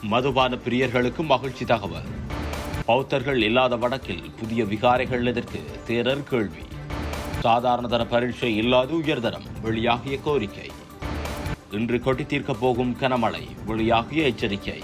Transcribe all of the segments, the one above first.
மதுபான பிரியர்களுக்கு மகிழ்ச்சி தகவல் பௌத்தர்கள் இல்லாத வடக்கில் புதிய விகாரைகள் எதற்கு தேரர் கேள்வி சாதாரணதர பரீட்சை இல்லாத உயர்தரம் வெளியாகிய கோரிக்கை இன்று கொட்டி தீர்க்கப் போகும் கனமழை வெளியாகிய எச்சரிக்கை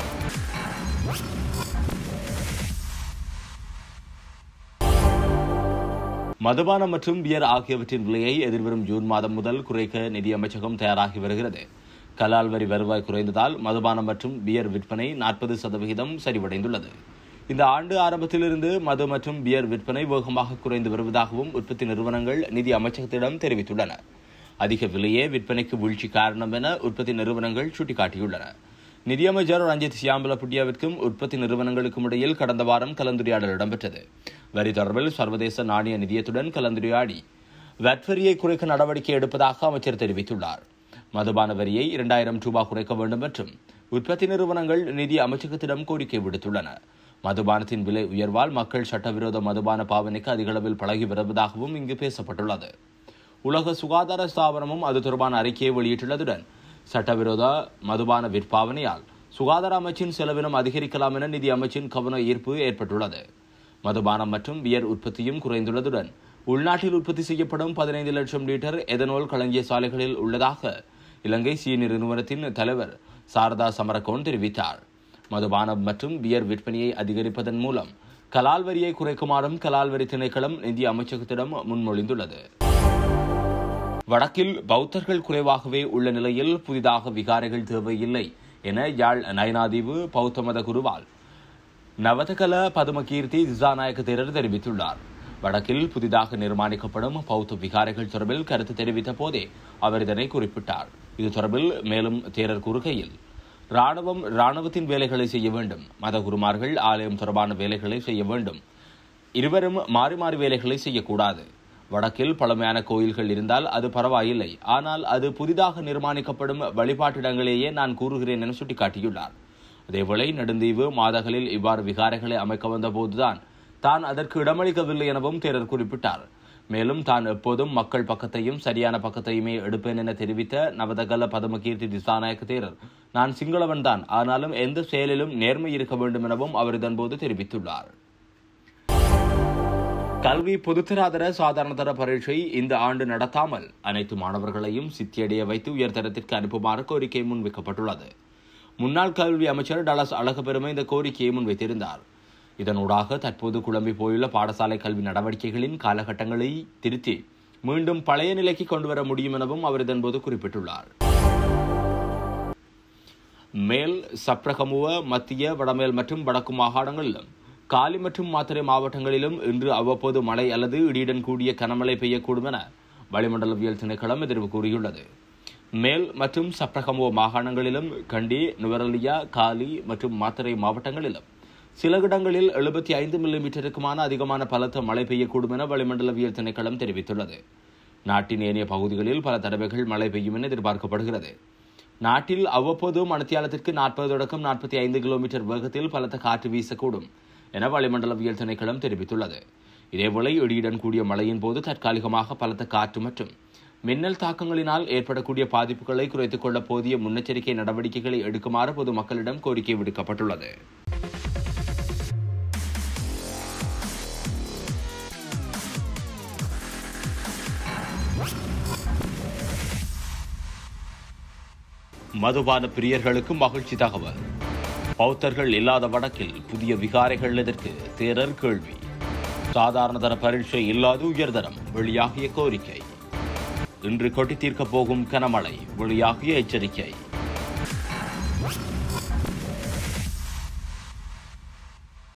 மதுபானம் மற்றும் பியர் ஆகியவற்றின் விலையை எதிர்வரும் ஜூன் மாதம் முதல் குறைக்க நிதி அமைச்சகம் தயாராகி வருகிறது கலால் வரி வருவாய் குறைந்ததால் மதுபானம் மற்றும் பியர் விற்பனை நாற்பது சதவிகிதம் சரிவடைந்துள்ளது இந்த ஆண்டு ஆரம்பத்திலிருந்து மது மற்றும் பியர் விற்பனை வேகமாக குறைந்து வருவதாகவும் உற்பத்தி நிறுவனங்கள் நிதி அமைச்சகத்திடம் தெரிவித்துள்ளன அதிக விலையே விற்பனைக்கு வீழ்ச்சி காரணம் என உற்பத்தி நிறுவனங்கள் சுட்டிக்காட்டியுள்ளன நிதியமைச்சர் ரஞ்சித் சியாம்பலப்புட்டியாவிற்கும் உற்பத்தி நிறுவனங்களுக்கும் இடையில் கடந்த வாரம் கலந்துரையாடல் இடம்பெற்றது வரி தொடர்பில் சர்வதேச நாணய நிதியத்துடன் கலந்துரையாடி வட் வரியை குறைக்க நடவடிக்கை எடுப்பதாக அமைச்சர் தெரிவித்துள்ளார் மதுபான வரியை இரண்டாயிரம் ரூபாய் குறைக்க வேண்டும் என்றும் உற்பத்தி நிறுவனங்கள் நிதி அமைச்சகத்திடம் கோரிக்கை விடுத்துள்ளன மதுபானத்தின் விலை உயர்வால் மக்கள் சட்டவிரோத மதுபான பாவனைக்கு அதிகளவில் பழகி வருவதாகவும் இங்கு பேசப்பட்டுள்ளது உலக சுகாதார ஸ்தாபனமும் அது தொடர்பான அறிக்கையை வெளியிட்டுள்ளதுடன் சட்டவிரோத மதுபான விற்பாவனையால் சுகாதார அமைச்சின் செலவினம் அதிகரிக்கலாம் என நிதி அமைச்சின் கவன ஈர்ப்பு ஏற்பட்டுள்ளது மதுபானம் மற்றும் பியர் உற்பத்தியும் குறைந்துள்ளதுடன் உள்நாட்டில் உற்பத்தி செய்யப்படும் பதினைந்து லட்சம் லிட்டர் எதனோல் களஞ்சிய சாலைகளில் உள்ளதாக இலங்கை சீனி நிறுவனத்தின் தலைவர் சாரதா சமரகோன் தெரிவித்தார் மதுபானம் மற்றும் பியர் விற்பனையை அதிகரிப்பதன் மூலம் கலால் வரியை குறைக்குமாறும் கலால் வரி திணைக்களம் நிதி அமைச்சகத்திடம் முன்மொழிந்துள்ளது வடக்கில் பௌத்தர்கள் குறைவாகவே உள்ள நிலையில் புதிதாக விகாரைகள் தேவையில்லை என யாழ் நயனாதீவு பௌத்த மத குருவால் நவதகல பதுமகீர்த்தி திசாநாயக்க தேரர் தெரிவித்துள்ளார் வடக்கில் புதிதாக நிர்மாணிக்கப்படும் பௌத்த விகாரைகள் தொடர்பில் கருத்து தெரிவித்த போதே அவர் இதனை குறிப்பிட்டார் இது தொடர்பில் மேலும் தேரர் கூறுகையில் ராணுவம் ராணுவத்தின் வேலைகளை செய்ய வேண்டும் மத குருமார்கள் ஆலயம் தொடர்பான வேலைகளை செய்ய வேண்டும் இருவரும் மாறி மாறி வேலைகளை செய்யக்கூடாது வடக்கில் பழமையான கோயில்கள் இருந்தால் அது பரவாயில்லை ஆனால் அது புதிதாக நிர்மாணிக்கப்படும் வழிபாட்டிடங்களேயே நான் கூறுகிறேன் என சுட்டிக்காட்டியுள்ளார் அதேவேளை நெடுந்தீவு மாதகளில் இவ்வாறு விகாரைகளை அமைக்க வந்த போதுதான் தான் அதற்கு இடமளிக்கவில்லை எனவும் தேரர் குறிப்பிட்டார் மேலும் தான் எப்போதும் மக்கள் பக்கத்தையும் சரியான பக்கத்தையுமே எடுப்பேன் என தெரிவித்த நவதகல பதமகீர்த்தி திசாநாயக்க தேரர் நான் சிங்களவன் தான் ஆனாலும் எந்த செயலிலும் நேர்மை இருக்க வேண்டும் எனவும் அவர் இதன்போது தெரிவித்துள்ளார் கல்வி பொதுத்தராதர சாதாரணதர பரீட்சை இந்த ஆண்டு நடத்தாமல் அனைத்து மாணவர்களையும் சித்தியடைய வைத்து உயர்தரத்திற்கு அனுப்புமாறு கோரிக்கை முன்வைக்கப்பட்டுள்ளது முன்னாள் கல்வி அமைச்சர் டலஸ் அழகபெருமை இந்த கோரிக்கையை முன்வைத்திருந்தார் இதனூடாக தற்போது குழம்பி போயுள்ள பாடசாலை கல்வி நடவடிக்கைகளின் காலகட்டங்களை திருத்தி மீண்டும் பழைய நிலைக்கு கொண்டுவர முடியும் எனவும் அவர் இதன்போது குறிப்பிட்டுள்ளார் மேல் சப்ரகமுவ மத்திய வடமேல் மற்றும் வடக்கு மாகாணங்களிலும் காலி மற்றும் மாத்தறை மாவட்டங்களிலும் இன்று அவ்வப்போது மழை அல்லது இடியுடன் கூடிய கனமழை பெய்யக்கூடும் என வளிமண்டலவியல் திணைக்களம் எதிர்வு கூறியுள்ளது மேல் மற்றும் சப்ரகமுவ மாகாணங்களிலும் கண்டி நுவரலியா காலி மற்றும் மாத்தறை மாவட்டங்களிலும் சில இடங்களில் எழுபத்தி ஐந்து மில்லிமீட்டருக்குமான அதிகமான பலத்த மழை பெய்யக்கூடும் என வளிமண்டலவியல் திணைக்களம் தெரிவித்துள்ளது நாட்டின் ஏனைய பகுதிகளில் பல தடவைகள் மழை பெய்யும் என எதிர்பார்க்கப்படுகிறது நாட்டில் அவ்வப்போது மணித்தியாலத்திற்கு நாற்பது தொடக்கம் நாற்பத்தி ஐந்து கிலோமீட்டர் வேகத்தில் பலத்த காற்று வீசக்கூடும் என வளிமண்டலவியல் திணைக்களம் தெரிவித்துள்ளது இதேவேளை இடியுடன் கூடிய மழையின் போது தற்காலிகமாக பலத்த காற்று மற்றும் மின்னல் தாக்கங்களினால் ஏற்படக்கூடிய பாதிப்புகளை குறைத்துக் கொள்ள போதிய முன்னெச்சரிக்கை நடவடிக்கைகளை எடுக்குமாறு பொதுமக்களிடம் கோரிக்கை விடுக்கப்பட்டுள்ளது மதுபான பிரியர்களுக்கு மகிழ்ச்சி தகவல் பௌத்தர்கள் இல்லாத வடக்கில் புதிய விகாரைகள் எதற்கு தேரர் கேள்வி சாதாரணதர பரீட்சை இல்லாத உயர்தரம் வெளியாகிய கோரிக்கை இன்று கொட்டி தீர்க்கப் போகும் கனமழை வெளியாகிய எச்சரிக்கை